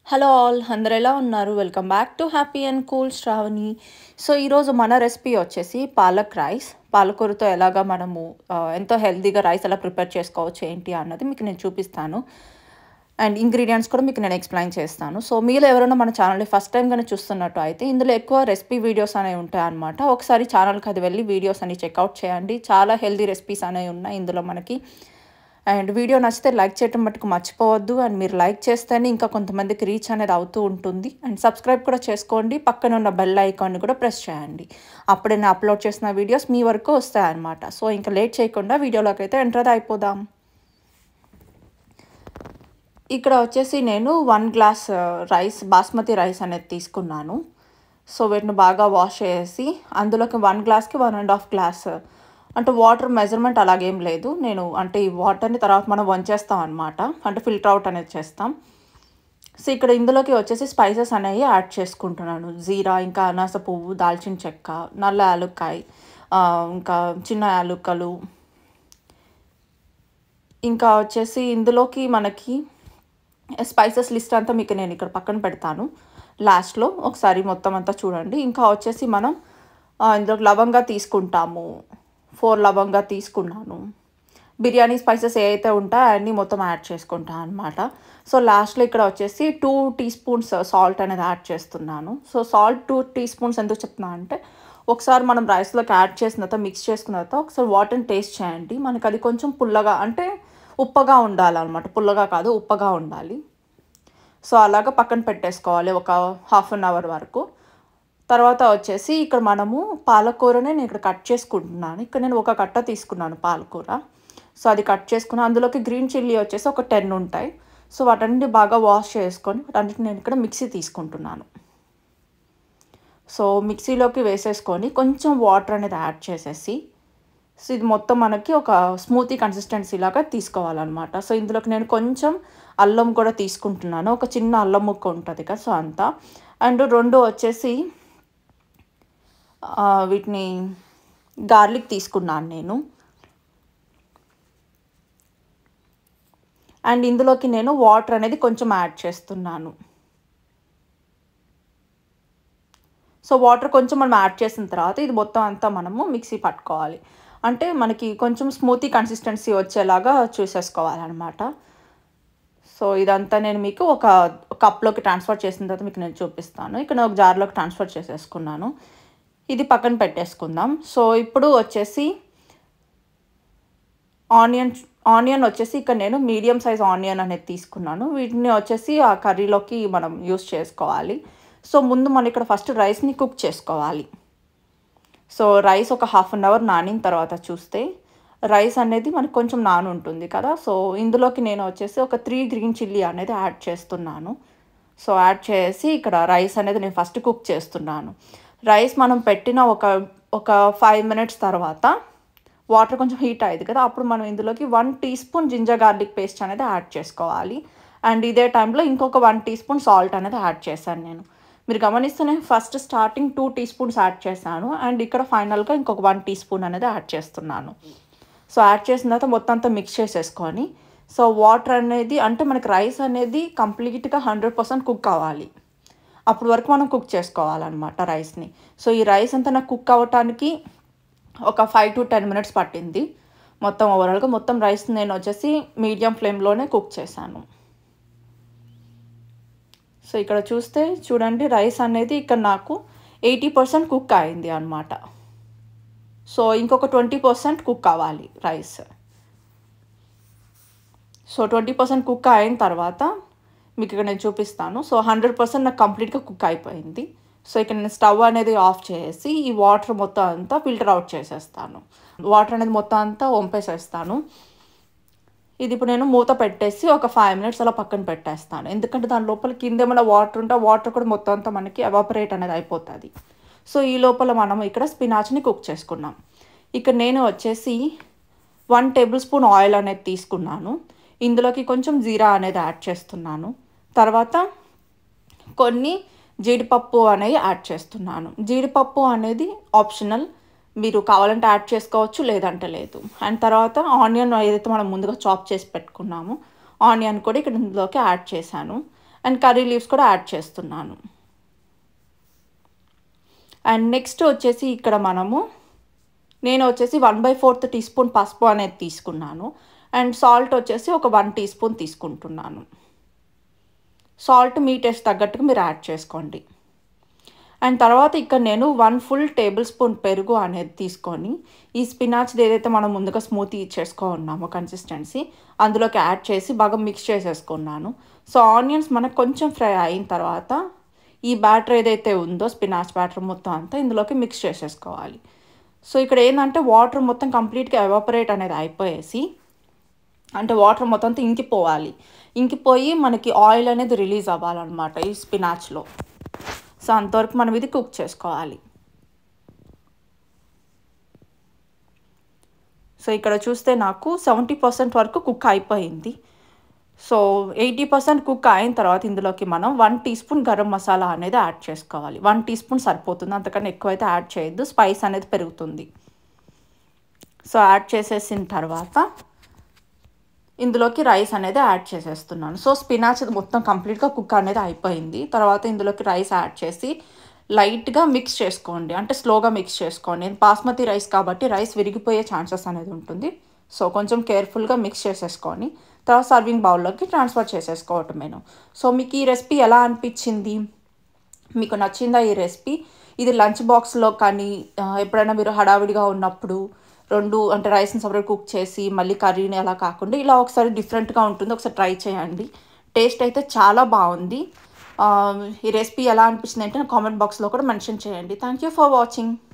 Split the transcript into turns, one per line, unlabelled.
hello all అందరు ఎలా ఉన్నారు welcome back to happy and cool Shravani so ఈరోజు మన రెసిపీ వచ్చేసి పాలక్ రైస్ పాలకూరతో ఎలాగా మనము ఆ, ఎంతో హెల్తీగా రైస్ ఎలా ప్రిపేర్ చేసుకోవచ్చు ఏంటి అన్నది మీకు నేను చూపిస్తాను అండ్ ఇంగ్రీడియంట్స్ కూడా మీకు నేను ఎక్స్ప్లెయిన్ చేస్తాను సో మీలో ఎవరైనా మన ఛానల్ని ఫస్ట్ టైం కానీ చూస్తున్నట్టు అయితే ఇందులో ఎక్కువ రెసిపీ వీడియోస్ అనేవి ఉంటాయి అనమాట ఒకసారి ఛానల్కి అది వెళ్ళి వీడియోస్ అని చెక్అవుట్ చేయండి చాలా హెల్తీ రెసిపీస్ అనేవి ఉన్నాయి ఇందులో మనకి అండ్ వీడియో నచ్చితే లైక్ చేయటం మటుకు మర్చిపోవద్దు అండ్ మీరు లైక్ చేస్తేనే ఇంకా కొంతమందికి రీచ్ అనేది అవుతూ ఉంటుంది అండ్ సబ్స్క్రైబ్ కూడా చేసుకోండి పక్కన ఉన్న బెల్ ఐకాన్ని కూడా ప్రెస్ చేయండి అప్పుడే నేను అప్లోడ్ చేసిన వీడియోస్ మీ వరకు వస్తాయన్నమాట సో ఇంకా లేట్ చేయకుండా వీడియోలోకి అయితే ఎంటర్ అయిపోదాం ఇక్కడ వచ్చేసి నేను one glass rice basmati rice అనేది తీసుకున్నాను సో వీటిని బాగా వాష్ చేసి అందులోకి వన్ గ్లాస్కి వన్ అండ్ హాఫ్ గ్లాస్ అంటే వాటర్ మెజర్మెంట్ అలాగేం లేదు నేను అంటే ఈ వాటర్ని తర్వాత మనం వంచేస్తాం అనమాట అంటే ఫిల్టర్ అవుట్ అనేది చేస్తాం సో ఇక్కడ ఇందులోకి వచ్చేసి స్పైసెస్ అనేవి యాడ్ చేసుకుంటున్నాను జీరా ఇంకా అనాస పువ్వు దాల్చిన చెక్క నల్ల యాలుక్కాయ ఆ, ఇంకా చిన్న యాలుక్కలు ఇంకా వచ్చేసి ఇందులోకి మనకి స్పైసెస్ లిస్ట్ అంతా మీకు నేను ఇక్కడ పక్కన పెడతాను లాస్ట్లో ఒకసారి మొత్తం అంతా చూడండి ఇంకా వచ్చేసి మనం ఆ, ఇందులో లవంగా తీసుకుంటాము ఫోర్ లవంగా తీసుకున్నాను బిర్యానీ స్పైసెస్ ఏ అయితే ఉంటాయో అన్నీ మొత్తం యాడ్ చేసుకుంటాను అనమాట సో లాస్ట్లో ఇక్కడ వచ్చేసి టూ టీ స్పూన్స్ సాల్ట్ అనేది యాడ్ చేస్తున్నాను so salt two teaspoons ఎందుకు చెప్తున్నా అంటే ఒకసారి మనం రైస్లోకి యాడ్ చేసిన తర్వాత మిక్స్ చేసుకున్న తర్వాత ఒకసారి వాటర్ని టేస్ట్ చేయండి మనకి అది కొంచెం పుల్లగా అంటే ఉప్పగా ఉండాలన్నమాట పుల్లగా కాదు ఉప్పగా ఉండాలి సో అలాగ పక్కన పెట్టేసుకోవాలి ఒక హాఫ్ అన్ అవర్ వరకు తర్వాత వచ్చేసి ఇక్కడ మనము పాలకూరని నేను ఇక్కడ కట్ చేసుకుంటున్నాను ఇక్కడ నేను ఒక కట్ట తీసుకున్నాను పాలకూర సో అది కట్ చేసుకుని అందులోకి గ్రీన్ చిల్లీ వచ్చేసి ఒక టెన్ ఉంటాయి సో వాటన్నిటి బాగా వాష్ చేసుకొని వాటన్నిటిని నేను ఇక్కడ మిక్సీ తీసుకుంటున్నాను సో మిక్సీలోకి వేసేసుకొని కొంచెం వాటర్ అనేది యాడ్ చేసేసి సో ఇది మొత్తం మనకి ఒక స్మూతీ కన్సిస్టెన్సీ లాగా తీసుకోవాలన్నమాట సో ఇందులోకి నేను కొంచెం అల్లం కూడా తీసుకుంటున్నాను ఒక చిన్న అల్లం ముక్క ఉంటుంది కదా సో అంతా అండ్ రెండు వచ్చేసి ఆ, వీటిని గార్లిక్ తీసుకున్నాను నేను అండ్ ఇందులోకి నేను వాటర్ అనేది కొంచెం యాడ్ చేస్తున్నాను సో వాటర్ కొంచెం మనం యాడ్ చేసిన తర్వాత ఇది మొత్తం అంతా మనము మిక్సీ పట్టుకోవాలి అంటే మనకి కొంచెం స్మూతీ కన్సిస్టెన్సీ వచ్చేలాగా చూసేసుకోవాలన్నమాట సో ఇదంతా నేను మీకు ఒక కప్లోకి ట్రాన్స్ఫర్ చేసిన తర్వాత మీకు నేను చూపిస్తాను ఇక్కడ నేను ఒక జార్లోకి ట్రాన్స్ఫర్ చేసేసుకున్నాను ఇది పక్కన పెట్టేసుకుందాం సో ఇప్పుడు వచ్చేసి ఆనియన్ ఆనియన్ వచ్చేసి ఇక్కడ నేను మీడియం సైజ్ ఆనియన్ అనేది తీసుకున్నాను వీటిని వచ్చేసి ఆ కర్రీలోకి మనం యూస్ చేసుకోవాలి సో ముందు మనం ఇక్కడ ఫస్ట్ రైస్ని కుక్ చేసుకోవాలి సో రైస్ ఒక హాఫ్ అన్ అవర్ నానిన తర్వాత చూస్తే రైస్ అనేది మనకు కొంచెం నాని ఉంటుంది కదా సో ఇందులోకి నేను వచ్చేసి ఒక త్రీ గ్రీన్ చిల్లీ అనేది యాడ్ చేస్తున్నాను సో యాడ్ చేసి ఇక్కడ రైస్ అనేది నేను ఫస్ట్ కుక్ చేస్తున్నాను రైస్ మనం పెట్టిన ఒక ఒక ఫైవ్ మినిట్స్ తర్వాత వాటర్ కొంచెం హీట్ అయ్యేది కదా అప్పుడు మనం ఇందులోకి one teaspoon ginger garlic paste అనేది యాడ్ చేసుకోవాలి అండ్ ఇదే టైంలో ఇంకొక వన్ టీ స్పూన్ సాల్ట్ అనేది యాడ్ చేశాను నేను మీరు గమనిస్తే నేను first starting two teaspoons add చేశాను అండ్ ఇక్కడ ఫైనల్గా ఇంకొక వన్ టీ స్పూన్ అనేది యాడ్ చేస్తున్నాను సో యాడ్ చేసిన తర్వాత మొత్తం అంతా మిక్స్ చేసేసుకొని సో వాటర్ అనేది అంటే మనకి రైస్ అనేది కంప్లీట్గా హండ్రెడ్ పర్సెంట్ కుక్ అవ్వాలి అప్పటి వరకు మనం కుక్ చేసుకోవాలన్నమాట రైస్ని సో ఈ రైస్ అంతా నాకు కుక్ అవ్వటానికి ఒక ఫైవ్ టు టెన్ మినిట్స్ పట్టింది మొత్తం ఓవరాల్గా మొత్తం రైస్ నేను వచ్చేసి మీడియం ఫ్లేమ్లోనే కుక్ చేశాను సో ఇక్కడ చూస్తే చూడండి రైస్ అనేది ఇక్కడ నాకు ఎయిటీ పర్సెంట్ కుక్ అయింది అనమాట సో ఇంకొక ట్వంటీ పర్సెంట్ కుక్ అవ్వాలి rice so twenty percent cook అయిన తర్వాత మీకు ఇక్కడ నేను చూపిస్తాను సో హండ్రెడ్ పర్సెంట్ నాకు కంప్లీట్గా కుక్ అయిపోయింది సో ఇక్కడ నేను స్టవ్ అనేది ఆఫ్ చేసి ఈ వాటర్ మొత్తం అంతా ఫిల్టర్ అవుట్ చేసేస్తాను వాటర్ అనేది మొత్తం అంతా వంపేసేస్తాను ఇది ఇప్పుడు నేను మూత పెట్టేసి ఒక ఫైవ్ మినిట్స్ అలా పక్కన పెట్టేస్తాను ఎందుకంటే దాని లోపల కింద ఏమైనా వాటర్ ఉంటే వాటర్ కూడా మొత్తం అంతా మనకి ఎవాపరేట్ అనేది అయిపోతుంది సో ఈ లోపల మనం ఇక్కడ స్పినాచ్ని కుక్ చేసుకున్నాం ఇక్కడ నేను వచ్చేసి వన్ టేబుల్ స్పూన్ ఆయిల్ అనేది తీసుకున్నాను ఇందులోకి కొంచెం జీరా అనేది యాడ్ చేస్తున్నాను తర్వాత కొన్ని జీడిపప్పు అనేవి యాడ్ చేస్తున్నాను జీడిపప్పు అనేది ఆప్షనల్ మీరు కావాలంటే యాడ్ చేసుకోవచ్చు లేదంటే లేదు అండ్ తర్వాత ఆనియన్ ఏదైతే మనం ముందుగా చాప్ చేసి పెట్టుకున్నామో ఆనియన్ కూడా ఇక్కడ ఇందులోకి యాడ్ చేశాను అండ్ కర్రీ లీవ్స్ కూడా యాడ్ చేస్తున్నాను అండ్ నెక్స్ట్ వచ్చేసి ఇక్కడ మనము నేను వచ్చేసి one by fourth teaspoon పసుపు అనేది తీసుకున్నాను అండ్ సాల్ట్ వచ్చేసి ఒక వన్ టీ స్పూన్ తీసుకుంటున్నాను సాల్ట్ మీ టేస్ట్ తగ్గట్టుగా మీరు యాడ్ చేసుకోండి అండ్ తర్వాత ఇక్కడ నేను వన్ ఫుల్ టేబుల్ స్పూన్ పెరుగు అనేది తీసుకొని ఈ స్పినాచ్ ఏదైతే మనం ముందుగా స్మూతీ చేసుకో ఉన్నామో కన్సిస్టెన్సీ అందులోకి యాడ్ చేసి బాగా మిక్స్ చేసేసుకున్నాను సో ఆనియన్స్ మనకు కొంచెం ఫ్రై అయిన తర్వాత ఈ బ్యాటర్ ఏదైతే ఉందో స్పినాచ్ బ్యాటర్ మొత్తం అంతా ఇందులోకి మిక్స్ చేసేసుకోవాలి సో ఇక్కడ ఏంటంటే వాటర్ మొత్తం కంప్లీట్గా ఎవాపరేట్ అనేది అయిపోయేసి అంటే వాటర్ మొత్తం అంతా ఇంకిపోవాలి ఇంకిపోయి మనకి ఆయిల్ అనేది రిలీజ్ అవ్వాలన్నమాట ఈ స్పినాచ్లో సో అంతవరకు మనం ఇది కుక్ చేసుకోవాలి సో ఇక్కడ చూస్తే నాకు సెవెంటీ పర్సెంట్ వరకు కుక్ అయిపోయింది సో ఎయిటీ పర్సెంట్ కుక్ అయిన తర్వాత ఇందులోకి మనం one teaspoon garam masala అనేది యాడ్ చేసుకోవాలి వన్ టీ స్పూన్ సరిపోతుంది అంతకన్నా ఎక్కువైతే యాడ్ చేయొద్దు స్పైస్ అనేది పెరుగుతుంది సో యాడ్ చేసేసిన తర్వాత ఇందులోకి రైస్ అనేది యాడ్ చేసేస్తున్నాను సో స్పినాచ్ మొత్తం కంప్లీట్గా కుక్ అనేది అయిపోయింది తర్వాత ఇందులోకి రైస్ యాడ్ చేసి లైట్గా మిక్స్ చేసుకోండి అంటే స్లోగా మిక్స్ చేసుకోండి బాస్మతి రైస్ కాబట్టి రైస్ విరిగిపోయే ఛాన్సెస్ అనేది ఉంటుంది సో కొంచెం కేర్ఫుల్గా మిక్స్ చేసేసుకొని తర్వాత సర్వింగ్ బౌల్లోకి ట్రాన్స్ఫర్ చేసేసుకోవటమేను సో మీకు ఈ రెసిపీ ఎలా అనిపించింది మీకు నచ్చిందా ఈ రెసిపీ ఇది లంచ్ బాక్స్లో కానీ ఎప్పుడైనా మీరు హడావిడిగా ఉన్నప్పుడు రెండు అంటే రైస్ని సపరేట్ కుక్ చేసి మళ్ళీ కర్రీని అలా కాకుండా ఇలా ఒకసారి డిఫరెంట్గా ఉంటుంది ఒకసారి ట్రై చేయండి టేస్ట్ అయితే చాలా బాగుంది ఈ రెసిపీ ఎలా అనిపించింది అంటే కామెంట్ బాక్స్లో కూడా మెన్షన్ చేయండి థ్యాంక్ యూ ఫర్ వాచింగ్